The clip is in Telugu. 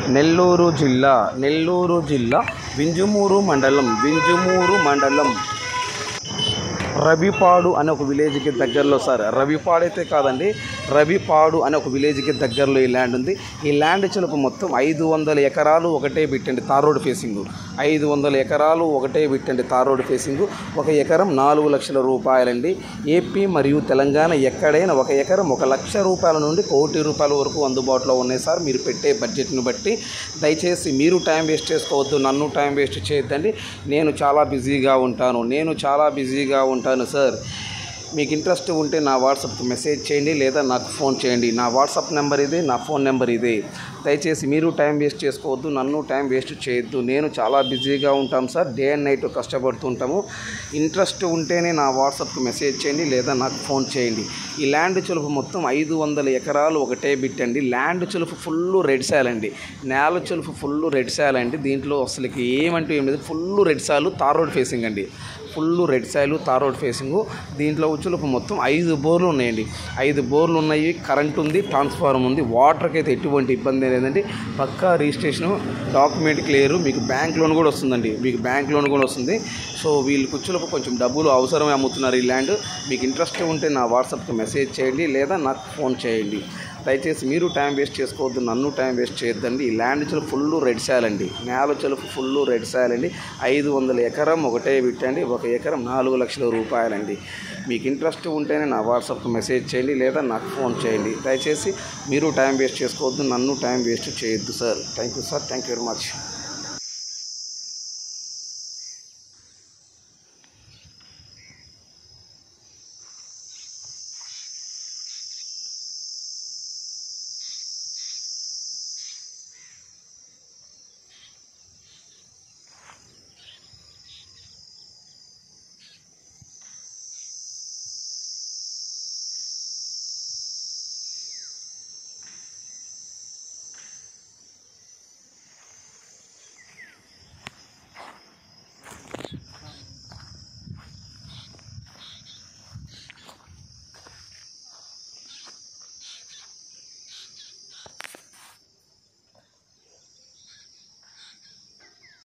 నెల్లూరు జిల్లా నెల్లూరు జిల్లా వింజమూరు మండలం వింజమూరు మండలం రవిపాడు అనే ఒక విలేజ్కి దగ్గరలో సార్ రవిపాడు అయితే కాదండి రవిపాడు అనే ఒక విలేజ్కి దగ్గరలో ఈ ల్యాండ్ ఉంది ఈ ల్యాండ్ చిలుపు మొత్తం ఐదు వందల ఎకరాలు ఒకటే బిట్టండి తార్ రోడ్ ఫేసింగ్ ఐదు వందల ఎకరాలు ఒకటే బిట్టండి తార్ రోడ్ ఫేసింగ్ ఒక ఎకరం నాలుగు లక్షల రూపాయలండి ఏపీ మరియు తెలంగాణ ఎక్కడైనా ఒక ఎకరం ఒక లక్ష రూపాయల నుండి కోటి రూపాయల వరకు అందుబాటులో ఉన్నాయి సార్ మీరు పెట్టే బడ్జెట్ని బట్టి దయచేసి మీరు టైం వేస్ట్ చేసుకోవద్దు నన్ను టైం వేస్ట్ చేయొద్దండి నేను చాలా బిజీగా ఉంటాను నేను చాలా బిజీగా ఉంటాను సార్ మీకు ఇంట్రెస్ట్ ఉంటే నా వాట్సాప్కి మెసేజ్ చేయండి లేదా నాకు ఫోన్ చేయండి నా వాట్సాప్ నెంబర్ ఇదే నా ఫోన్ నెంబర్ ఇదే దయచేసి మీరు టైం వేస్ట్ చేసుకోవద్దు నన్ను టైం వేస్ట్ చేయొద్దు నేను చాలా బిజీగా ఉంటాం సార్ డే అండ్ నైట్ కష్టపడుతుంటాము ఇంట్రెస్ట్ ఉంటేనే నా వాట్సాప్కి మెసేజ్ చేయండి లేదా నాకు ఫోన్ చేయండి ఈ ల్యాండ్ చులుపు మొత్తం ఐదు వందల ఎకరాలు ఒకటే బిట్ అండి ల్యాండ్ చులుపు ఫుల్ రెడ్ సాల్ అండి నేల చులుపు ఫుల్ రెడ్ సాల్ అండి దీంట్లో అసలుకి ఏమంటూ ఏం లేదు full red soil tar road facing అండి full red soil tar road facing దీంట్లో ఉచ్చులుపు మొత్తం ఐదు బోర్లు ఉన్నాయండి ఐదు బోర్లు ఉన్నాయి కరెంట్ ఉంది ట్రాన్స్ఫార్మర్ ఉంది వాటర్కి అయితే ఎటువంటి ఇబ్బంది లేదండి పక్కా రిజిస్ట్రేషన్ డాక్యుమెంట్ క్లియర్ మీకు బ్యాంక్ లోన్ కూడా వస్తుందండి మీకు బ్యాంక్ లోన్ కూడా వస్తుంది సో వీళ్ళు కుచ్చులకు కొంచెం డబ్బులు అవసరమే అమ్ముతున్నారు ఈ ల్యాండ్ మీకు ఇంట్రెస్ట్ ఉంటే నా వాట్సాప్కి మెసేజ్ చేయండి లేదా నాకు ఫోన్ చేయండి దయచేసి మీరు టైం వేస్ట్ చేసుకోవద్దు నన్ను టైం వేస్ట్ చేయొద్దండి ఈ ల్యాండ్ చెలుపు ఫుల్ రెడ్ సాయాలండి నేల చెలుపు ఫుల్ రెడ్ సాయాలండి ఐదు వందల ఎకరం ఒకటే పెట్టండి ఒక ఎకరం నాలుగు లక్షల రూపాయలండి మీకు ఇంట్రెస్ట్ ఉంటేనే నా వాట్సాప్కి మెసేజ్ చేయండి లేదా నాకు ఫోన్ చేయండి దయచేసి మీరు టైం వేస్ట్ చేసుకోవద్దు నన్ను టైం వేస్ట్ చేయొద్దు sir thank you sir thank you very much